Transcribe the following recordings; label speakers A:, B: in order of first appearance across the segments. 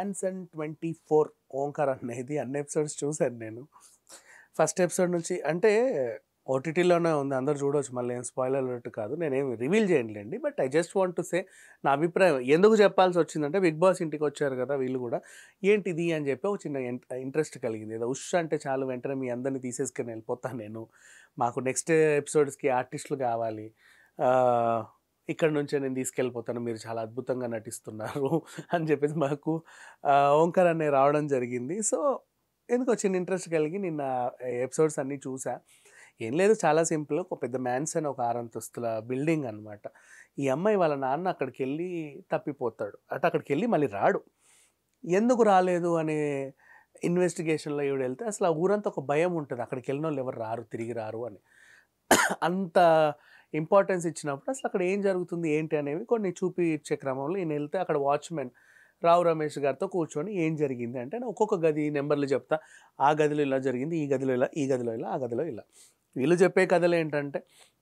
A: man's Mansion twenty four Omkar అనేది అన్ని episodes చూశాను నేను ఫస్ట్ ఎపిసోడ్ నుంచి అంటే ఓటీటీలోనే ఉంది అందరు చూడవచ్చు మళ్ళీ ఏం స్పాయిలర్ అలర్ట్ కాదు నేనేం రివీల్ చేయనులేండి but I just want to say నా అభిప్రాయం ఎందుకు చెప్పాల్సి వచ్చిందంటే బిగ్ బాస్ ఇంటికి వచ్చారు కదా వీళ్ళు కూడా ఏంటిది అని చెప్పి ఒక చిన్న ఇంట్రెస్ట్ కలిగింది ఏదో ఉష్ అంటే చాలు వెంటనే మీ అందరినీ తీసేసుకొని వెళ్ళిపోతాను నేను మాకు నెక్స్ట్ ఎపిసోడ్స్కి ఆర్టిస్టులు కావాలి ఆ, ఇక్కడ నుంచే నేను తీసుకెళ్ళిపోతాను మీరు చాలా అద్భుతంగా నటిస్తున్నారు అని చెప్పేసి మాకు ఆ, ఓంకార్ అనే రావడం జరిగింది సో ఎందుకు వచ్చిన ఇంట్రెస్ట్ కలిగి నిన్న ఎపిసోడ్స్ అన్నీ చూసా ఏం లేదు చాలా సింపుల్ ఒక పెద్ద మ్యాన్స్ అని ఒక ఆరంతస్తుల బిల్డింగ్ అనమాట ఈ అమ్మాయి వాళ్ళ నాన్న అక్కడికి వెళ్ళి తప్పిపోతాడు అటు అక్కడికి వెళ్ళి మళ్ళీ రాడు ఎందుకు రాలేదు అనే ఇన్వెస్టిగేషన్లో ఈవిడ వెళ్తే అసలు ఆ ఊరంతా ఒక భయం ఉంటుంది అక్కడికి వెళ్ళిన వాళ్ళు ఎవరు రారు తిరిగి రారు అని అంత ఇంపార్టెన్స్ ఇచ్చినప్పుడు అసలు అక్కడ ఏం జరుగుతుంది ఏంటి అనేవి కొన్ని చూపి ఇచ్చే క్రమంలో ఈయన వెళ్తే అక్కడ వాచ్మెన్ రావు రమేష్ గారితో కూర్చొని ఏం జరిగింది అంటే నేను ఒక్కొక్క గది నెంబర్లు చెప్తా ఆ గదిలో ఇలా జరిగింది ఈ గదిలో ఇలా ఈ గదిలో ఇలా ఆ గదిలో ఇలా వీళ్ళు చెప్పే కథలు ఏంటంటే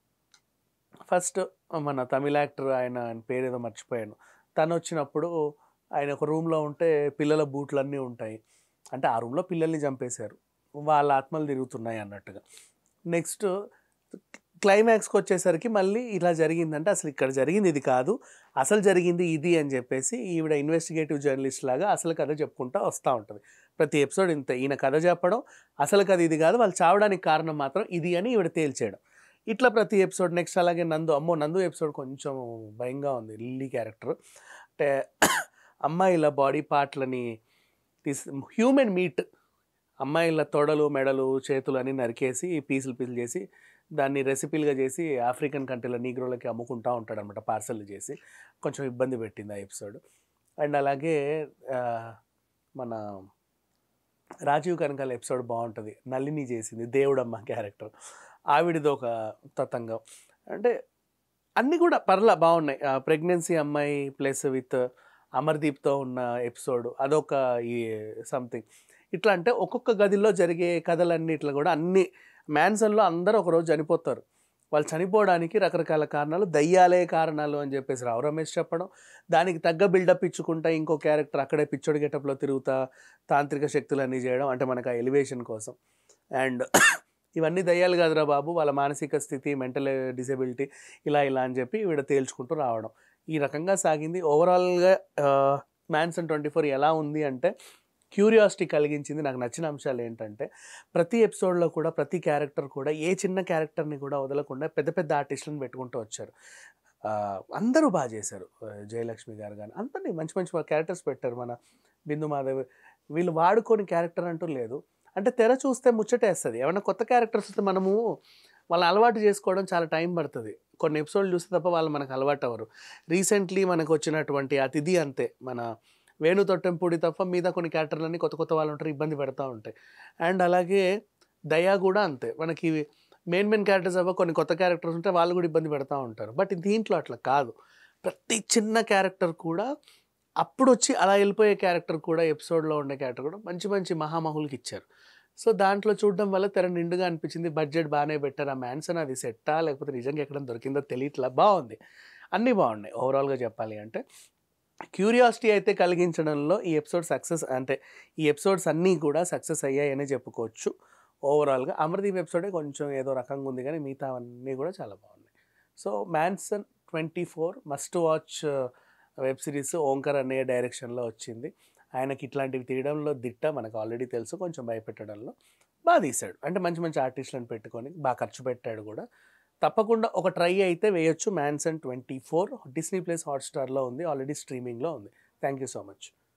A: ఫస్ట్ మన తమిళ యాక్టర్ ఆయన ఆయన పేరు ఏదో మర్చిపోయాను తను వచ్చినప్పుడు ఆయన ఒక రూమ్లో ఉంటే పిల్లల బూట్లు అన్నీ ఉంటాయి అంటే ఆ రూమ్లో పిల్లల్ని చంపేశారు వాళ్ళ ఆత్మలు తిరుగుతున్నాయి అన్నట్టుగా నెక్స్ట్ క్లైమాక్స్కి వచ్చేసరికి మళ్ళీ ఇలా జరిగిందంటే అసలు ఇక్కడ జరిగింది ఇది కాదు అసలు జరిగింది ఇది అని చెప్పేసి ఈవిడ ఇన్వెస్టిగేటివ్ జర్నలిస్ట్ లాగా అసలు కథ చెప్పుకుంటా వస్తూ ఉంటుంది ప్రతి ఎపిసోడ్ ఇంత ఈయన కథ చెప్పడం అసలు కథ ఇది కాదు వాళ్ళు చావడానికి కారణం మాత్రం ఇది అని ఈవిడ తేల్చేయడం ఇట్లా ప్రతి ఎపిసోడ్ నెక్స్ట్ అలాగే నందు అమ్మో నందు ఎపిసోడ్ కొంచెం భయంగా ఉంది లిల్లీ క్యారెక్టర్ అంటే అమ్మాయిల బాడీ పార్ట్లని తీసి హ్యూమన్ మీట్ అమ్మాయిల తొడలు మెడలు చేతులు అన్ని నరికేసి పీసులు పీసులు చేసి దాన్ని రెసిపీలుగా చేసి ఆఫ్రికన్ కంట్రీల నీగ్రోలకి అమ్ముకుంటా ఉంటాడు అనమాట పార్సల్ చేసి కొంచెం ఇబ్బంది పెట్టింది ఆ ఎపిసోడ్ అండ్ అలాగే ఆ, మన రాజీవ్ కనకాల ఎపిసోడ్ బాగుంటుంది నళిని చేసింది దేవుడమ్మ క్యారెక్టర్ ఆవిడది ఒక తతంగం అంటే అన్నీ కూడా పర్లా బాగున్నాయి ప్రెగ్నెన్సీ అమ్మాయి ప్లస్ విత్ అమర్దీప్తో ఉన్న ఎపిసోడ్ అదొక ఈ సంథింగ్ ఇట్లా అంటే ఒక్కొక్క గదిలో జరిగే కథలన్నిట్లో కూడా అన్ని మ్యాన్సన్లో అందరూ ఒకరోజు చనిపోతారు వాళ్ళు చనిపోవడానికి రకరకాల కారణాలు దయ్యాలే కారణాలు అని చెప్పేసి రావు రమేష్ చెప్పడం దానికి తగ్గ బిల్డప్ ఇచ్చుకుంటా ఇంకో క్యారెక్టర్ అక్కడే పిచ్చోడి గెటప్లో తిరుగుతా తాంత్రిక శక్తులు అన్నీ చేయడం అంటే మనకు ఆ ఎలివేషన్ కోసం అండ్ ఇవన్నీ దయ్యాలు కాదురా బాబు వాళ్ళ మానసిక స్థితి మెంటల్ డిసెబిలిటీ ఇలా ఇలా అని చెప్పి వీడ తేల్చుకుంటూ రావడం ఈ రకంగా సాగింది ఓవరాల్గా మ్యాన్సన్ ట్వంటీ ఫోర్ ఎలా ఉంది అంటే క్యూరియాసిటీ కలిగించింది నాకు నచ్చిన అంశాలు ఏంటంటే ప్రతి ఎపిసోడ్లో కూడా ప్రతి క్యారెక్టర్ కూడా ఏ చిన్న క్యారెక్టర్ని కూడా వదలకుండా పెద్ద పెద్ద ఆర్టిస్టులను పెట్టుకుంటూ వచ్చారు ఆ, అందరూ బాగా చేశారు ఆ, జయలక్ష్మి గారు కానీ అందరినీ మంచి మంచి క్యారెక్టర్స్ పెట్టారు మన బిందు మాధవ్ వీళ్ళు వాడుకోని క్యారెక్టర్ అంటూ లేదు అంటే తెర చూస్తే ముచ్చటేస్తుంది ఏమైనా కొత్త క్యారెక్టర్స్ వస్తే మనము వాళ్ళని అలవాటు చేసుకోవడం చాలా టైం పడుతుంది కొన్ని ఎపిసోడ్లు చూస్తే తప్ప వాళ్ళు మనకు అలవాటు అవ్వరు రీసెంట్లీ మనకు వచ్చినటువంటి అతిథి అంతే మన వేణు తొట్టెంపూడి తప్ప మీద కొన్ని క్యారెక్టర్లన్నీ కొత్త కొత్త వాళ్ళు ఉంటారు ఇబ్బంది పెడతా ఉంటాయి అండ్ అలాగే దయా కూడా అంతే మనకి మెయిన్ మెయిన్ క్యారెక్టర్స్ అవ్వ కొన్ని కొత్త క్యారెక్టర్స్ ఉంటే వాళ్ళు కూడా ఇబ్బంది పెడతా ఉంటారు బట్ దీంట్లో అట్లా కాదు ప్రతి చిన్న క్యారెక్టర్ కూడా అప్పుడు వచ్చి అలా వెళ్ళిపోయే క్యారెక్టర్ కూడా ఎపిసోడ్లో ఉండే క్యారెక్టర్ కూడా మంచి మంచి మహామహులకి ఇచ్చారు సో దాంట్లో చూడడం వల్ల తెర నిండుగా అనిపించింది బడ్జెట్ బాగానే పెట్టారు ఆ మ్యాన్సన్ అది సెట్టా లేకపోతే నిజంగా ఎక్కడ దొరికిందో తెలియట్లా బాగుంది అన్నీ బాగున్నాయి ఓవరాల్గా చెప్పాలి అంటే క్యూరియాసిటీ అయితే కలిగించడంలో ఈ ఎపిసోడ్ సక్సెస్ అంటే ఈ ఎపిసోడ్స్ అన్నీ కూడా సక్సెస్ అయ్యాయనే చెప్పుకోవచ్చు ఓవరాల్గా అమర్దీప్ ఎపిసోడే కొంచెం ఏదో రకంగా ఉంది కానీ మిగతా అన్నీ కూడా చాలా బాగున్నాయి so Mansion twenty four must watch web series Omkar అనే డైరెక్షన్లో వచ్చింది ఆయనకి ఇట్లాంటివి తీయడంలో దిట్ట మనకు ఆల్రెడీ తెలుసు కొంచెం భయపెట్టడంలో బాగా తీశాడు అంటే మంచి మంచి ఆర్టిస్టులను పెట్టుకొని బాగా ఖర్చు పెట్టాడు కూడా తప్పకుండా ఒక ట్రై అయితే వేయొచ్చు Mansion twenty four Disney plus హాట్స్టార్లో ఉంది ఆల్రెడీ స్ట్రీమింగ్లో ఉంది థ్యాంక్ యూ సో మచ్